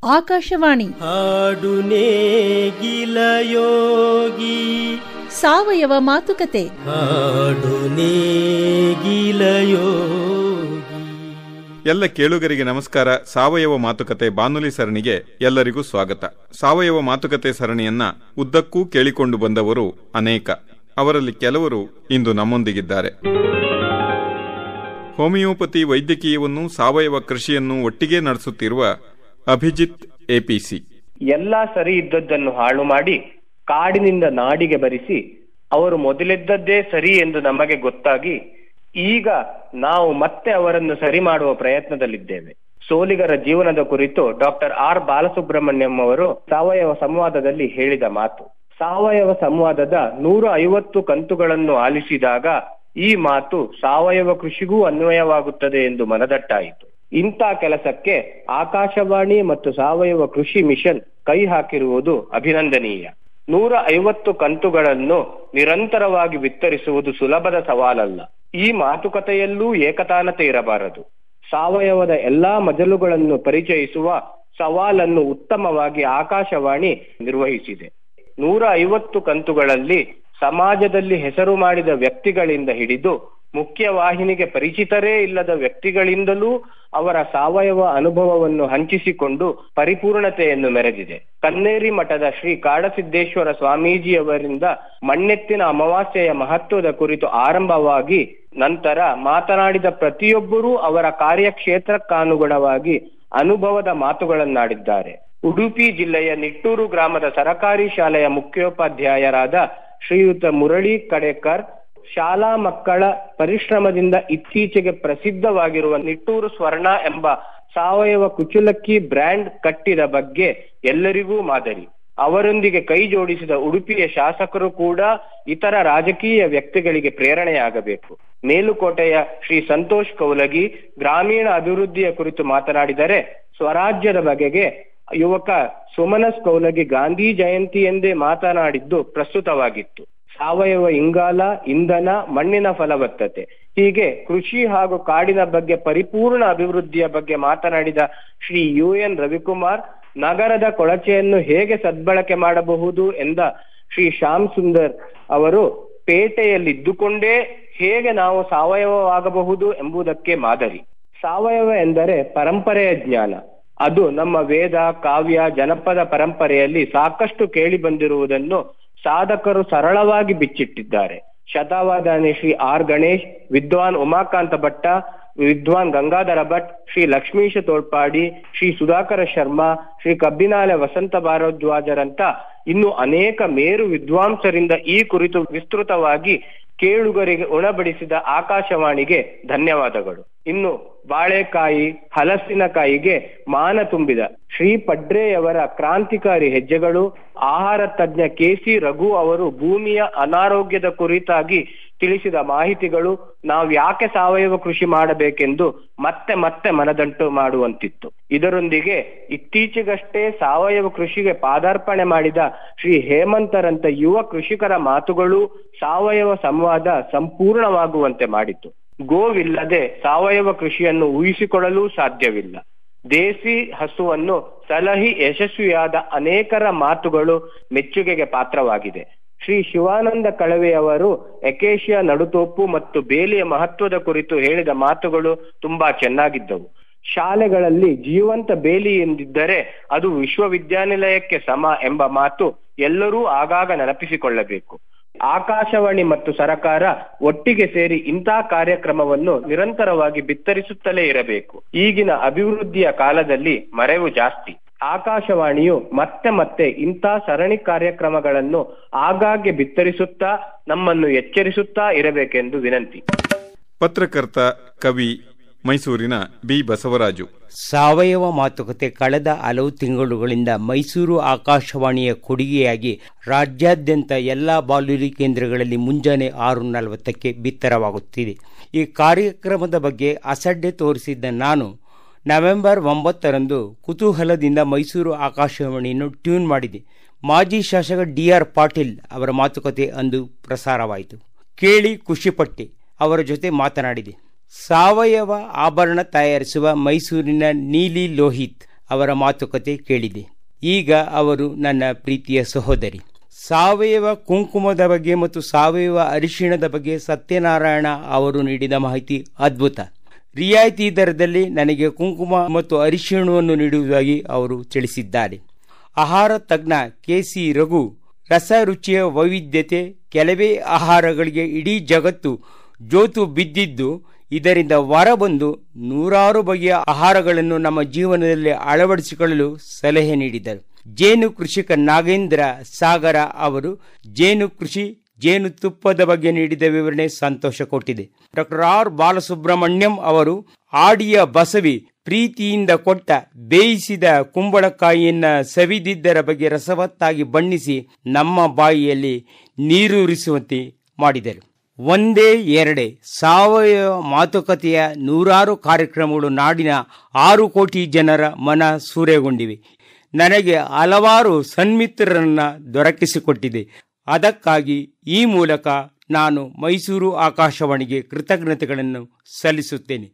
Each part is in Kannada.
ಆಕಾಶವಾಣಿ ಹಾಡು ನೇಗಿಲ ಯೋಗಿ ಸಾವಯವ ಮಾತುಕತೆ ಹಾಡು ನೇಗಿಲ ಯೋಗಿ ಎಲ್ಲ ಕೇಳುಗರಿಗೆ ನಮಸ್ಕಾರ ಸಾವಯವ ಮಾತುಕತೆ ಬಾನುಲಿ ಸರಣಿಗೆ ಎಲ್ಲರಿಗೂ ಸ್ವಾಗತ ಸಾವಯವ ಮಾತುಕತೆ ಸರಣಿಯನ್ನ ಉದ್ದಕ್ಕೂ ಕೇಳಿಕೊಂಡು ಬಂದವರು ಅನೇಕ ಅವರಲ್ಲಿ ಕೆಲವರು ಇಂದು ನಮ್ಮೊಂದಿಗಿದ್ದಾರೆ ಹೋಮಿಯೋಪತಿ ವೈದ್ಯಕೀಯವನ್ನು ಸಾವಯವ ಕೃಷಿಯನ್ನು ಒಟ್ಟಿಗೆ ನಡೆಸುತ್ತಿರುವ ಅಭಿಜಿತ್ ಎಪಿಸಿ ಎಲ್ಲಾ ಸರಿ ಇದ್ದದ್ದನ್ನು ಹಾಳು ಮಾಡಿ ಕಾಡಿನಿಂದ ನಾಡಿಗೆ ಬರಿಸಿ ಅವರು ಮೊದಲಿದ್ದದ್ದೇ ಸರಿ ಎಂದು ನಮಗೆ ಗೊತ್ತಾಗಿ ಈಗ ನಾವು ಮತ್ತೆ ಅವರನ್ನು ಸರಿ ಮಾಡುವ ಪ್ರಯತ್ನದಲ್ಲಿದ್ದೇವೆ ಸೋಲಿಗರ ಜೀವನದ ಕುರಿತು ಡಾಕ್ಟರ್ ಆರ್ ಬಾಲಸುಬ್ರಹ್ಮಣ್ಯಂ ಅವರು ಸಾವಯವ ಸಂವಾದದಲ್ಲಿ ಹೇಳಿದ ಮಾತು ಸಾವಯವ ಸಂವಾದದ ನೂರ ಐವತ್ತು ಕಂತುಗಳನ್ನು ಆಲಿಸಿದಾಗ ಈ ಮಾತು ಸಾವಯವ ಕೃಷಿಗೂ ಅನ್ವಯವಾಗುತ್ತದೆ ಎಂದು ಮನದಟ್ಟಾಯಿತು ಇಂಥ ಕೆಲಸಕ್ಕೆ ಆಕಾಶವಾಣಿ ಮತ್ತು ಸಾವಯವ ಕೃಷಿ ಮಿಷನ್ ಕೈ ಹಾಕಿರುವುದು ಅಭಿನಂದನೀಯ ನೂರ ಐವತ್ತು ಕಂತುಗಳನ್ನು ನಿರಂತರವಾಗಿ ವಿತರಿಸುವುದು ಸುಲಭದ ಸವಾಲಲ್ಲ ಈ ಮಾತುಕತೆಯಲ್ಲೂ ಏಕತಾನತೆ ಇರಬಾರದು ಸಾವಯವದ ಎಲ್ಲಾ ಮಜಲುಗಳನ್ನು ಪರಿಚಯಿಸುವ ಸವಾಲನ್ನು ಉತ್ತಮವಾಗಿ ಆಕಾಶವಾಣಿ ನಿರ್ವಹಿಸಿದೆ ನೂರ ಐವತ್ತು ಕಂತುಗಳಲ್ಲಿ ಸಮಾಜದಲ್ಲಿ ಹೆಸರು ಮಾಡಿದ ವ್ಯಕ್ತಿಗಳಿಂದ ಹಿಡಿದು ಮುಖ್ಯವಾಹಿನಿಗೆ ಪರಿಚಿತರೇ ಇಲ್ಲದ ವ್ಯಕ್ತಿಗಳಿಂದಲೂ ಅವರ ಸಾವಯವ ಅನುಭವವನ್ನು ಹಂಚಿಸಿಕೊಂಡು ಪರಿಪೂರ್ಣತೆಯನ್ನು ಮೆರೆದಿದೆ ಕನ್ನೇರಿ ಮಠದ ಶ್ರೀ ಕಾಡಸಿದ್ದೇಶ್ವರ ಸ್ವಾಮೀಜಿಯವರಿಂದ ಮಣ್ಣೆತ್ತಿನ ಅಮಾವಾಸ್ಯೆಯ ಮಹತ್ವದ ಕುರಿತು ಆರಂಭವಾಗಿ ನಂತರ ಮಾತನಾಡಿದ ಪ್ರತಿಯೊಬ್ಬರೂ ಅವರ ಕಾರ್ಯಕ್ಷೇತ್ರಕ್ಕಾನುಗುಣವಾಗಿ ಅನುಭವದ ಮಾತುಗಳನ್ನಾಡಿದ್ದಾರೆ ಉಡುಪಿ ಜಿಲ್ಲೆಯ ನಿಟ್ಟೂರು ಗ್ರಾಮದ ಸರಕಾರಿ ಶಾಲೆಯ ಮುಖ್ಯೋಪಾಧ್ಯಾಯರಾದ ಶ್ರೀಯುತ ಮುರಳಿ ಕಡೇಕರ್ ಶಾಲಾ ಮಕ್ಕಳ ಪರಿಶ್ರಮದಿಂದ ಇತ್ತೀಚೆಗೆ ಪ್ರಸಿದ್ಧವಾಗಿರುವ ನಿಟ್ಟೂರು ಸ್ವರ್ಣ ಎಂಬ ಸಾವಯವ ಕುಚುಲಕ್ಕಿ ಬ್ರ್ಯಾಂಡ್ ಕಟ್ಟಿದ ಬಗ್ಗೆ ಎಲ್ಲರಿಗೂ ಮಾದರಿ ಅವರೊಂದಿಗೆ ಕೈ ಜೋಡಿಸಿದ ಉಡುಪಿಯ ಶಾಸಕರು ಕೂಡ ಇತರ ರಾಜಕೀಯ ವ್ಯಕ್ತಿಗಳಿಗೆ ಪ್ರೇರಣೆಯಾಗಬೇಕು ಮೇಲುಕೋಟೆಯ ಶ್ರೀ ಸಂತೋಷ್ ಕೌಲಗಿ ಗ್ರಾಮೀಣ ಅಭಿವೃದ್ಧಿಯ ಕುರಿತು ಮಾತನಾಡಿದರೆ ಸ್ವರಾಜ್ಯದ ಬಗೆಗೆ ಯುವಕ ಸುಮನಸ್ ಕೌಲಗಿ ಗಾಂಧಿ ಜಯಂತಿ ಎಂದೇ ಮಾತನಾಡಿದ್ದು ಪ್ರಸ್ತುತವಾಗಿತ್ತು ಸಾವಯವ ಇಂಗಾಲ ಇಂಧನ ಮಣ್ಣಿನ ಫಲವತ್ತತೆ ಹೀಗೆ ಕೃಷಿ ಹಾಗೂ ಕಾಡಿನ ಬಗ್ಗೆ ಪರಿಪೂರ್ಣ ಅಭಿವೃದ್ಧಿಯ ಬಗ್ಗೆ ಮಾತನಾಡಿದ ಶ್ರೀ ಯು ಎನ್ ರವಿಕುಮಾರ್ ನಗರದ ಕೊಳಚೆಯನ್ನು ಹೇಗೆ ಸದ್ಬಳಕೆ ಮಾಡಬಹುದು ಎಂದ ಶ್ರೀ ಶ್ಯಾಮ್ ಸುಂದರ್ ಅವರು ಪೇಟೆಯಲ್ಲಿದ್ದುಕೊಂಡೇ ಹೇಗೆ ನಾವು ಸಾವಯವವಾಗಬಹುದು ಎಂಬುದಕ್ಕೆ ಮಾದರಿ ಸಾವಯವ ಎಂದರೆ ಪರಂಪರೆಯ ಜ್ಞಾನ ಅದು ನಮ್ಮ ವೇದ ಕಾವ್ಯ ಜನಪದ ಪರಂಪರೆಯಲ್ಲಿ ಸಾಕಷ್ಟು ಕೇಳಿ ಬಂದಿರುವುದನ್ನು ಸಾಧಕರು ಸರಳವಾಗಿ ಬಿಚ್ಚಿಟ್ಟಿದ್ದಾರೆ ಶತಾವಧಾನಿ ಶ್ರೀ ಆರ್ ಗಣೇಶ್ ವಿದ್ವಾನ್ ಉಮಾಕಾಂತ ಭಟ್ಟ ವಿದ್ವಾನ್ ಗಂಗಾಧರ ಭಟ್ ಶ್ರೀ ಲಕ್ಷ್ಮೀಶ ತೋಳ್ಪಾಡಿ ಶ್ರೀ ಸುಧಾಕರ ಶರ್ಮಾ ಶ್ರೀ ಕಬ್ಬಿನಾಲೆ ವಸಂತ ಭಾರದ್ವಾಜರಂತ ಇನ್ನು ಅನೇಕ ಮೇರು ವಿದ್ವಾಂಸರಿಂದ ಈ ಕುರಿತು ವಿಸ್ತೃತವಾಗಿ ಕೇಳುಗರಿಗೆ ಉಣಬಡಿಸಿದ ಆಕಾಶವಾಣಿಗೆ ಧನ್ಯವಾದಗಳು ಇನ್ನು ಬಾಳೆಕಾಯಿ ಹಲಸಿನಕಾಯಿಗೆ ಮಾನ ತುಂಬಿದ ಶ್ರೀ ಪಡ್ರೆಯವರ ಕ್ರಾಂತಿಕಾರಿ ಹೆಜ್ಜೆಗಳು ಆಹಾರ ತಜ್ಞ ಕೆ ಸಿ ರಘು ಅವರು ಭೂಮಿಯ ಅನಾರೋಗ್ಯದ ಕುರಿತಾಗಿ ತಿಳಿಸಿದ ಮಾಹಿತಿಗಳು ನಾವು ಯಾಕೆ ಸಾವಯವ ಕೃಷಿ ಮಾಡಬೇಕೆಂದು ಮತ್ತೆ ಮತ್ತೆ ಮನದಂಟು ಮಾಡುವಂತಿತ್ತು ಇದರೊಂದಿಗೆ ಇತ್ತೀಚೆಗಷ್ಟೇ ಸಾವಯವ ಕೃಷಿಗೆ ಪಾದಾರ್ಪಣೆ ಮಾಡಿದ ಶ್ರೀ ಹೇಮಂತರಂತ ಯುವ ಕೃಷಿಕರ ಮಾತುಗಳು ಸಾವಯವ ಸಂವಾದ ಸಂಪೂರ್ಣವಾಗುವಂತೆ ಮಾಡಿತು ಗೋವಿಲ್ಲದೆ ಸಾವಯವ ಕೃಷಿಯನ್ನು ಊಹಿಸಿಕೊಳ್ಳಲು ಸಾಧ್ಯವಿಲ್ಲ ದೇಸಿ ಹಸುವನ್ನು ಸಲಹಿ ಯಶಸ್ವಿಯಾದ ಅನೇಕರ ಮಾತುಗಳು ಮೆಚ್ಚುಗೆಗೆ ಪಾತ್ರವಾಗಿದೆ ಶ್ರೀ ಶಿವಾನಂದ ಕಳವೆಯವರು ಎಕೇಶಿಯಾ ನಡುತೋಪು ಮತ್ತು ಬೇಲಿಯ ಮಹತ್ವದ ಕುರಿತು ಹೇಳಿದ ಮಾತುಗಳು ತುಂಬಾ ಚೆನ್ನಾಗಿದ್ದವು ಶಾಲೆಗಳಲ್ಲಿ ಜೀವಂತ ಬೇಲಿ ಎಂದಿದ್ದರೆ ಅದು ವಿಶ್ವವಿದ್ಯಾನಿಲಯಕ್ಕೆ ಸಮ ಎಂಬ ಮಾತು ಎಲ್ಲರೂ ಆಗಾಗ ನೆನಪಿಸಿಕೊಳ್ಳಬೇಕು ಆಕಾಶವಾಣಿ ಮತ್ತು ಸರಕಾರ ಒಟ್ಟಿಗೆ ಸೇರಿ ಇಂಥ ಕಾರ್ಯಕ್ರಮವನ್ನು ನಿರಂತರವಾಗಿ ಬಿತ್ತರಿಸುತ್ತಲೇ ಇರಬೇಕು ಈಗಿನ ಅಭಿವೃದ್ಧಿಯ ಕಾಲದಲ್ಲಿ ಮರೆವು ಜಾಸ್ತಿ ಆಕಾಶವಾಣಿಯು ಮತ್ತೆ ಮತ್ತೆ ಇಂಥ ಸರಣಿ ಕಾರ್ಯಕ್ರಮಗಳನ್ನು ಆಗಾಗ್ಗೆ ಬಿತ್ತರಿಸುತ್ತಾ ನಮ್ಮನ್ನು ಎಚ್ಚರಿಸುತ್ತಾ ಇರಬೇಕೆಂದು ವಿನಂತಿ ಪತ್ರಕರ್ತ ಕವಿ ಮೈಸೂರಿನ ಬಿ ಬಸವರಾಜು ಸಾವಯವ ಮಾತುಕತೆ ಕಳೆದ ಹಲವು ತಿಂಗಳುಗಳಿಂದ ಮೈಸೂರು ಆಕಾಶವಾಣಿಯ ಕೊಡುಗೆಯಾಗಿ ರಾಜ್ಯಾದ್ಯಂತ ಎಲ್ಲ ಬಾನುಲಿ ಕೇಂದ್ರಗಳಲ್ಲಿ ಮುಂಜಾನೆ ಆರು ನಲವತ್ತಕ್ಕೆ ಬಿತ್ತರವಾಗುತ್ತಿದೆ ಈ ಕಾರ್ಯಕ್ರಮದ ಬಗ್ಗೆ ಅಸಡ್ಡೆ ತೋರಿಸಿದ್ದ ನಾನು ನವೆಂಬರ್ ಒಂಬತ್ತರಂದು ಕುತೂಹಲದಿಂದ ಮೈಸೂರು ಆಕಾಶವಾಣಿಯನ್ನು ಟ್ಯೂನ್ ಮಾಡಿದೆ ಮಾಜಿ ಶಾಸಕ ಡಿ ಆರ್ ಪಾಟೀಲ್ ಅವರ ಮಾತುಕತೆ ಅಂದು ಪ್ರಸಾರವಾಯಿತು ಕೇಳಿ ಖುಷಿಪಟ್ಟೆ ಅವರ ಜೊತೆ ಮಾತನಾಡಿದೆ ಸಾವಯವ ಆಭರಣ ತಯಾರಿಸುವ ಮೈಸೂರಿನ ನೀಲಿ ಲೋಹಿತ್ ಅವರ ಮಾತುಕತೆ ಕೇಳಿದೆ ಈಗ ಅವರು ನನ್ನ ಪ್ರೀತಿಯ ಸಹೋದರಿ ಸಾವಯವ ಕುಂಕುಮದ ಬಗ್ಗೆ ಮತ್ತು ಸಾವಯವ ಅರಿಶಿಣದ ಬಗ್ಗೆ ಸತ್ಯನಾರಾಯಣ ಅವರು ನೀಡಿದ ಮಾಹಿತಿ ಅದ್ಭುತ ರಿಯಾಯಿತಿ ದರದಲ್ಲಿ ನನಗೆ ಕುಂಕುಮ ಮತ್ತು ಅರಿಶಿಣವನ್ನು ನೀಡುವುದಾಗಿ ಅವರು ತಿಳಿಸಿದ್ದಾರೆ ಆಹಾರ ತಜ್ಞ ಕೆ ಸಿ ರಘು ರಸ ರುಚಿಯ ವೈವಿಧ್ಯತೆ ಕೆಲವೇ ಆಹಾರಗಳಿಗೆ ಇಡೀ ಜಗತ್ತು ಜೋತು ಬಿದ್ದಿದ್ದು ಇದರಿಂದ ಹೊರಬಂದು ನೂರಾರು ಬಗೆಯ ಆಹಾರಗಳನ್ನು ನಮ್ಮ ಜೀವನದಲ್ಲಿ ಅಳವಡಿಸಿಕೊಳ್ಳಲು ಸಲಹೆ ನೀಡಿದರು ಜೇನು ಕೃಷಿಕ ನಾಗೇಂದ್ರ ಸಾಗರ ಅವರು ಜೇನು ಕೃಷಿ ಜೇನು ತುಪ್ಪದ ಬಗ್ಗೆ ನೀಡಿದ ವಿವರಣೆ ಸಂತೋಷ ಕೊಟ್ಟಿದೆ ಡಾಕ್ಟರ್ ಆರ್ ಬಾಲಸುಬ್ರಹ್ಮಣ್ಯಂ ಅವರು ಆಡಿಯ ಬಸವಿ ಪ್ರೀತಿಯಿಂದ ಕೊಟ್ಟ ಬೇಯಿಸಿದ ಕುಂಬಳಕಾಯಿಯನ್ನ ಸವಿದಿದ್ದರ ಬಗ್ಗೆ ರಸವತ್ತಾಗಿ ಬಣ್ಣಿಸಿ ನಮ್ಮ ಬಾಯಿಯಲ್ಲಿ ನೀರೂರಿಸುವಂತೆ ಮಾಡಿದರು ಒಂದೇ ಎರಡೇ ಸಾವಯವ ಮಾತುಕತೆಯ ನೂರಾರು ಕಾರ್ಯಕ್ರಮಗಳು ನಾಡಿನ ಆರು ಕೋಟಿ ಜನರ ಮನ ಸೂರೆಗೊಂಡಿವೆ ನನಗೆ ಹಲವಾರು ಸನ್ಮಿತ್ರರನ್ನ ದೊರಕಿಸಿಕೊಟ್ಟಿದೆ ಅದಕ್ಕಾಗಿ ಈ ಮೂಲಕ ನಾನು ಮೈಸೂರು ಆಕಾಶವಾಣಿಗೆ ಕೃತಜ್ಞತೆಗಳನ್ನು ಸಲ್ಲಿಸುತ್ತೇನೆ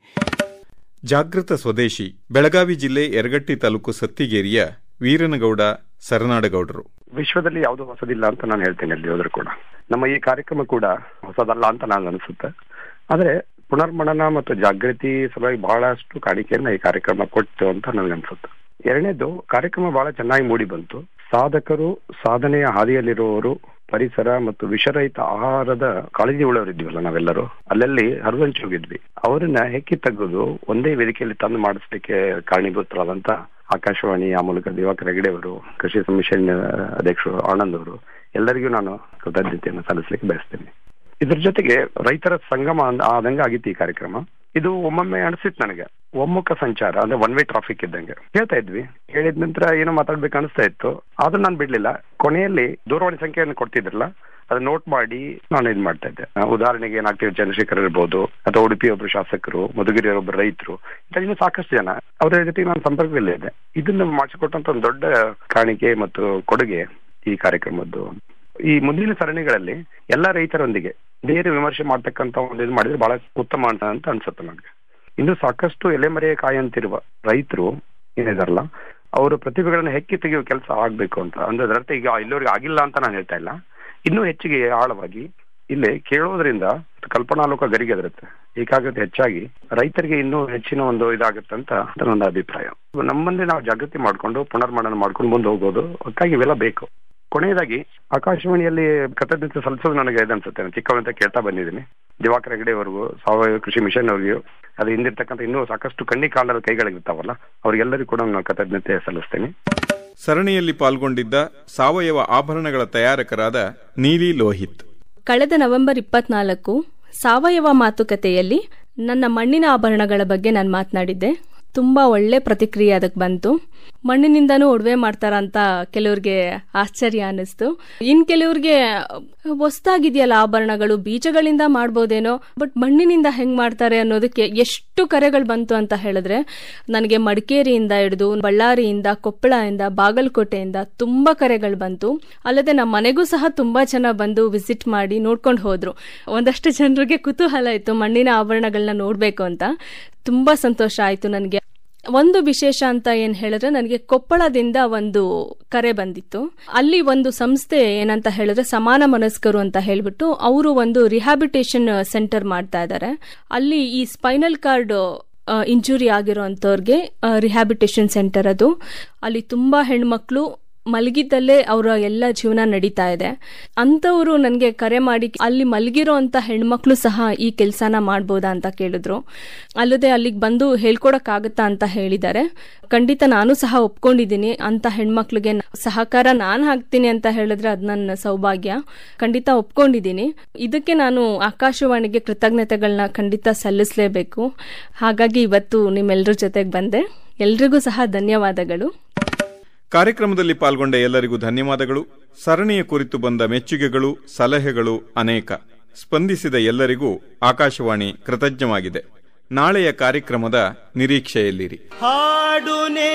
ಜಾಗೃತ ಸ್ವದೇಶಿ ಬೆಳಗಾವಿ ಜಿಲ್ಲೆ ಯರಗಟ್ಟಿ ತಾಲೂಕು ಸತ್ತಿಗೇರಿಯ ವೀರನಗೌಡ ಸರನಾಡಗೌಡರು ವಿಶ್ವದಲ್ಲಿ ಯಾವುದು ಹೊಸದಿಲ್ಲ ಅಂತ ನಾನು ಹೇಳ್ತೇನೆ ಅಲ್ಲಿ ಹೋದ್ರು ಕೂಡ ನಮ್ಮ ಈ ಕಾರ್ಯಕ್ರಮ ಕೂಡ ಹೊಸದಲ್ಲ ಅಂತ ನಾನು ಅನಿಸುತ್ತೆ ಆದ್ರೆ ಪುನರ್ಮನನ ಮತ್ತು ಜಾಗೃತಿ ಸಲುವಾಗಿ ಬಹಳಷ್ಟು ಕಾಣಿಕೆಯನ್ನ ಈ ಕಾರ್ಯಕ್ರಮ ಕೊಟ್ಟು ಅಂತ ನನಗನ್ಸುತ್ತೆ ಎರಡನೇದು ಕಾರ್ಯಕ್ರಮ ಬಹಳ ಚೆನ್ನಾಗಿ ಮೂಡಿ ಬಂತು ಸಾಧಕರು ಸಾಧನೆಯ ಹಾದಿಯಲ್ಲಿರುವವರು ಪರಿಸರ ಮತ್ತು ವಿಷರಹಿತ ಆಹಾರದ ಕಾಳಜಿ ಉಳ್ಳವರಿದ್ವಲ್ಲ ನಾವೆಲ್ಲರೂ ಅಲ್ಲಲ್ಲಿ ಹರಿದಂಚಿ ಹೋಗಿದ್ವಿ ಅವರನ್ನ ಹೆಕ್ಕಿ ತೆಗೆದು ಒಂದೇ ವೇದಿಕೆಯಲ್ಲಿ ತಂದು ಮಾಡಿಸ್ಲಿಕ್ಕೆ ಕಾರಣೀಭೂತರಾದಂತ ಆಕಾಶವಾಣಿ ಆ ಮೂಲಕ ದಿವಾಕರ್ ಹೆಗಡೆ ಅವರು ಕೃಷಿ ಕಮಿಷನ್ ಅಧ್ಯಕ್ಷರು ಆನಂದ್ ಅವರು ಎಲ್ಲರಿಗೂ ನಾನು ಕೃತಜ್ಞತೆಯನ್ನು ಸಲ್ಲಿಸಲಿಕ್ಕೆ ಬಯಸ್ತೇನೆ ಇದ್ರ ಜೊತೆಗೆ ರೈತರ ಸಂಗಮ ಅಂದ- ಆದಂಗೆ ಆಗಿತ್ತು ಈ ಕಾರ್ಯಕ್ರಮ ಇದು ಒಮ್ಮೊಮ್ಮೆ ಅನಿಸಿತ್ತು ನನಗೆ ಒಮ್ಮುಖ ಸಂಚಾರ ಅಂದ್ರೆ ಒನ್ ವೇ ಟ್ರಾಫಿಕ್ ಇದ್ದಂಗೆ ಹೇಳ್ತಾ ಇದ್ವಿ ಹೇಳಿದ ನಂತರ ಏನೋ ಮಾತಾಡ್ಬೇಕು ಅನಿಸ್ತಾ ಇತ್ತು ಆದ್ರೂ ನಾನು ಬಿಡ್ಲಿಲ್ಲ ಕೊನೆಯಲ್ಲಿ ದೂರವಾಣಿ ಸಂಖ್ಯೆಯನ್ನು ಕೊಡ್ತಿದ್ರಲ್ಲ ಅದನ್ನ ನೋಟ್ ಮಾಡಿ ನಾನು ಇದು ಮಾಡ್ತಾ ಇದ್ದೆ ಆ, ಉದಾಹರಣೆಗೆ ಏನಾಗ್ತಿದೆ ಚಂದ್ರಶೇಖರ್ ಇರ್ಬೋದು ಅಥವಾ ಉಡುಪಿ ಒಬ್ರು ಶಾಸಕರು ಮಧುಗಿರಿ ಒಬ್ಬರು ರೈತರು ಇಂಥ ಇನ್ನೂ ಸಾಕಷ್ಟು ಜನ ಅವರ ಜೊತೆ ನಾನು ಸಂಪರ್ಕದಲ್ಲೇ ಇದೆ ಇದನ್ನು ಮಾಡಿಸಿಕೊಟ್ಟಂತ ಒಂದು ದೊಡ್ಡ ಕಾಣಿಕೆ ಮತ್ತು ಕೊಡುಗೆ ಈ ಕಾರ್ಯಕ್ರಮದ್ದು ಈ ಮುಂದಿನ ಸರಣಿಗಳಲ್ಲಿ ಎಲ್ಲ ರೈತರೊಂದಿಗೆ ಬೇರೆ ವಿಮರ್ಶೆ ಮಾಡ್ತಕ್ಕಂತ ಒಂದು ಇದು ಮಾಡಿದ್ರೆ ಬಹಳ ಉತ್ತಮ ಅಂತ ಅಂತ ಅನ್ಸುತ್ತೆ ನನಗೆ ಇನ್ನು ಸಾಕಷ್ಟು ಎಲೆಮರೆಯ ಕಾಯಂತಿರುವ ರೈತರು ಏನಿದಾರಲ್ಲ ಅವರ ಪ್ರತಿಭೆಗಳನ್ನ ಹೆಕ್ಕಿ ತೆಗೆಯುವ ಕೆಲಸ ಆಗ್ಬೇಕು ಅಂತ ಅಂದ್ರೆ ಅದರರ್ಥ ಈಗ ಇಲ್ಲಿವರೆಗೆ ಆಗಿಲ್ಲ ಅಂತ ನಾನು ಹೇಳ್ತಾ ಇಲ್ಲ ಇನ್ನೂ ಹೆಚ್ಚಿಗೆ ಆಳವಾಗಿ ಇಲ್ಲಿ ಕೇಳೋದ್ರಿಂದ ಕಲ್ಪನಾಲೋಕ ಗರಿಗೆದರುತ್ತೆ ಏಕಾಗ್ರತೆ ಹೆಚ್ಚಾಗಿ ರೈತರಿಗೆ ಇನ್ನೂ ಹೆಚ್ಚಿನ ಒಂದು ಇದಾಗುತ್ತೆ ಅಂತ ನನ್ನ ಅಭಿಪ್ರಾಯ ನಮ್ಮಂದೇ ನಾವು ಜಾಗೃತಿ ಮಾಡ್ಕೊಂಡು ಪುನರ್ಮನನ ಮಾಡ್ಕೊಂಡು ಮುಂದೆ ಹೋಗೋದು ಅದಕ್ಕಾಗಿ ಇವೆಲ್ಲ ಬೇಕು ಕೊನೆಯದಾಗಿ ಆಕಾಶವಾಣಿಯಲ್ಲಿ ಕೃತಜ್ಞತೆ ಸಲ್ಲಿಸೋದು ನನಗೆ ಇದನ್ಸುತ್ತೆ ನಾನು ಚಿಕ್ಕವಂತ ಕೇಳ್ತಾ ಬಂದಿದ್ದೀನಿ ದಿವಾಕರ್ ಹೆಗಡೆ ಅವರಿಗೂ ಸಾವಯವ ಕೃಷಿ ಮಿಷನ್ ಅವರಿಗೂ ಅದು ಹಿಂದಿರ್ತಕ್ಕಂಥ ಇನ್ನೂ ಸಾಕಷ್ಟು ಕಣ್ಣಿ ಕಾಲದ ಕೈಗಳಿರ್ತಾವಲ್ಲ ಅವ್ರಿಗೆಲ್ಲರಿಗೂ ಕೂಡ ನಾನು ಕೃತಜ್ಞತೆ ಸಲ್ಲಿಸ್ತೇನೆ ಸರಣಿಯಲ್ಲಿ ಪಾಲ್ಗೊಂಡಿದ್ದ ಸಾವಯವ ಆಭರಣಗಳ ತಯಾರಕರಾದ ನೀಲಿ ಲೋಹಿತ್ ಕಳೆದ ನವೆಂಬರ್ ಇಪ್ಪತ್ನಾಲ್ಕು ಸಾವಯವ ಮಾತುಕತೆಯಲ್ಲಿ ನನ್ನ ಮಣ್ಣಿನ ಆಭರಣಗಳ ಬಗ್ಗೆ ನಾನು ಮಾತನಾಡಿದ್ದೆ ತುಂಬಾ ಒಳ್ಳೆ ಪ್ರತಿಕ್ರಿಯೆ ಅದಕ್ಕೆ ಬಂತು ಮಣ್ಣಿನಿಂದನೂ ಒಡವೆ ಮಾಡ್ತಾರಂತ ಕೆಲವ್ರಿಗೆ ಆಶ್ಚರ್ಯ ಅನ್ನಿಸ್ತು ಇನ್ ಕೆಲವ್ರಿಗೆ ಹೊಸ್ದಾಗಿದೆಯಲ್ಲ ಆಭರಣಗಳು ಬೀಜಗಳಿಂದ ಮಾಡ್ಬೋದೇನೋ ಬಟ್ ಮಣ್ಣಿನಿಂದ ಹೆಂಗ್ ಮಾಡ್ತಾರೆ ಅನ್ನೋದಕ್ಕೆ ಎಷ್ಟು ಕರೆಗಳು ಬಂತು ಅಂತ ಹೇಳಿದ್ರೆ ನನಗೆ ಮಡಿಕೇರಿಯಿಂದ ಹಿಡಿದು ಬಳ್ಳಾರಿಯಿಂದ ಕೊಪ್ಪಳದಿಂದ ಬಾಗಲಕೋಟೆಯಿಂದ ತುಂಬಾ ಕರೆಗಳು ಬಂತು ಅಲ್ಲದೆ ನಮ್ಮ ಮನೆಗೂ ಸಹ ತುಂಬಾ ಜನ ಬಂದು ವಿಸಿಟ್ ಮಾಡಿ ನೋಡ್ಕೊಂಡು ಹೋದ್ರು ಒಂದಷ್ಟು ಜನರಿಗೆ ಕುತೂಹಲ ಇತ್ತು ಮಣ್ಣಿನ ಆಭರಣಗಳನ್ನ ನೋಡ್ಬೇಕು ಅಂತ ತುಂಬಾ ಸಂತೋಷ ಆಯ್ತು ನನಗೆ ಒಂದು ವಿಶೇಷ ಅಂತ ಏನ್ ಹೇಳಿದ್ರೆ ನನಗೆ ಕೊಪ್ಪಳದಿಂದ ಒಂದು ಕರೆ ಬಂದಿತ್ತು ಅಲ್ಲಿ ಒಂದು ಸಂಸ್ಥೆ ಏನಂತ ಹೇಳಿದ್ರೆ ಸಮಾನ ಮನಸ್ಕರು ಅಂತ ಹೇಳ್ಬಿಟ್ಟು ಅವರು ಒಂದು ರಿಹ್ಯಾಬಿಟೇಷನ್ ಸೆಂಟರ್ ಮಾಡ್ತಾ ಇದ್ದಾರೆ ಅಲ್ಲಿ ಈ ಸ್ಪೈನಲ್ ಕಾರ್ಡ್ ಇಂಜುರಿ ಆಗಿರೋಂಥವ್ರಿಗೆ ರಿಹ್ಯಾಬಿಟೇಷನ್ ಸೆಂಟರ್ ಅದು ಅಲ್ಲಿ ತುಂಬಾ ಹೆಣ್ಮಕ್ಳು ಮಲಗಿದ್ದಲ್ಲೇ ಅವರ ಎಲ್ಲ ಜೀವನ ನಡೀತಾ ಇದೆ ಅಂಥವ್ರು ನನಗೆ ಕರೆ ಮಾಡಿ ಅಲ್ಲಿ ಮಲಗಿರೋ ಅಂತ ಹೆಣ್ಮಕ್ಳು ಸಹ ಈ ಕೆಲಸನ ಮಾಡ್ಬೋದಾ ಅಂತ ಕೇಳಿದ್ರು ಅಲ್ಲದೆ ಅಲ್ಲಿಗೆ ಬಂದು ಹೇಳ್ಕೊಡಕ್ಕಾಗತ್ತಾ ಅಂತ ಹೇಳಿದ್ದಾರೆ ಖಂಡಿತ ನಾನು ಸಹ ಒಪ್ಕೊಂಡಿದ್ದೀನಿ ಅಂತ ಹೆಣ್ಮಕ್ಳಿಗೆ ಸಹಕಾರ ನಾನು ಹಾಕ್ತೀನಿ ಅಂತ ಹೇಳಿದ್ರೆ ಅದು ನನ್ನ ಸೌಭಾಗ್ಯ ಖಂಡಿತ ಒಪ್ಕೊಂಡಿದ್ದೀನಿ ಇದಕ್ಕೆ ನಾನು ಆಕಾಶವಾಣಿಗೆ ಕೃತಜ್ಞತೆಗಳನ್ನ ಖಂಡಿತ ಸಲ್ಲಿಸಲೇಬೇಕು ಹಾಗಾಗಿ ಇವತ್ತು ನಿಮ್ಮೆಲ್ಲರ ಜೊತೆಗೆ ಬಂದೆ ಎಲ್ರಿಗೂ ಸಹ ಧನ್ಯವಾದಗಳು ಕಾರ್ಯಕ್ರಮದಲ್ಲಿ ಪಾಲ್ಗೊಂಡ ಎಲ್ಲರಿಗೂ ಧನ್ಯವಾದಗಳು ಸರಣಿಯ ಕುರಿತು ಬಂದ ಮೆಚ್ಚುಗೆಗಳು ಸಲಹೆಗಳು ಅನೇಕ ಸ್ಪಂದಿಸಿದ ಎಲ್ಲರಿಗೂ ಆಕಾಶವಾಣಿ ಕೃತಜ್ಞವಾಗಿದೆ ನಾಳೆಯ ಕಾರ್ಯಕ್ರಮದ ನಿರೀಕ್ಷೆಯಲ್ಲಿರಿ ಹಾಡು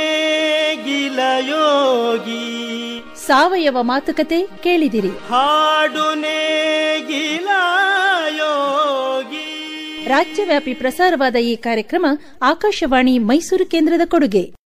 ನೇಗಿಲ ಯೋಗಿ ಸಾವಯವ ಮಾತುಕತೆ ಕೇಳಿದಿರಿ ಹಾಡು ನೇಗಿಲ ಯೋಗಿ ರಾಜ್ಯವ್ಯಾಪಿ ಪ್ರಸಾರವಾದ ಈ ಕಾರ್ಯಕ್ರಮ ಆಕಾಶವಾಣಿ ಮೈಸೂರು ಕೇಂದ್ರದ ಕೊಡುಗೆ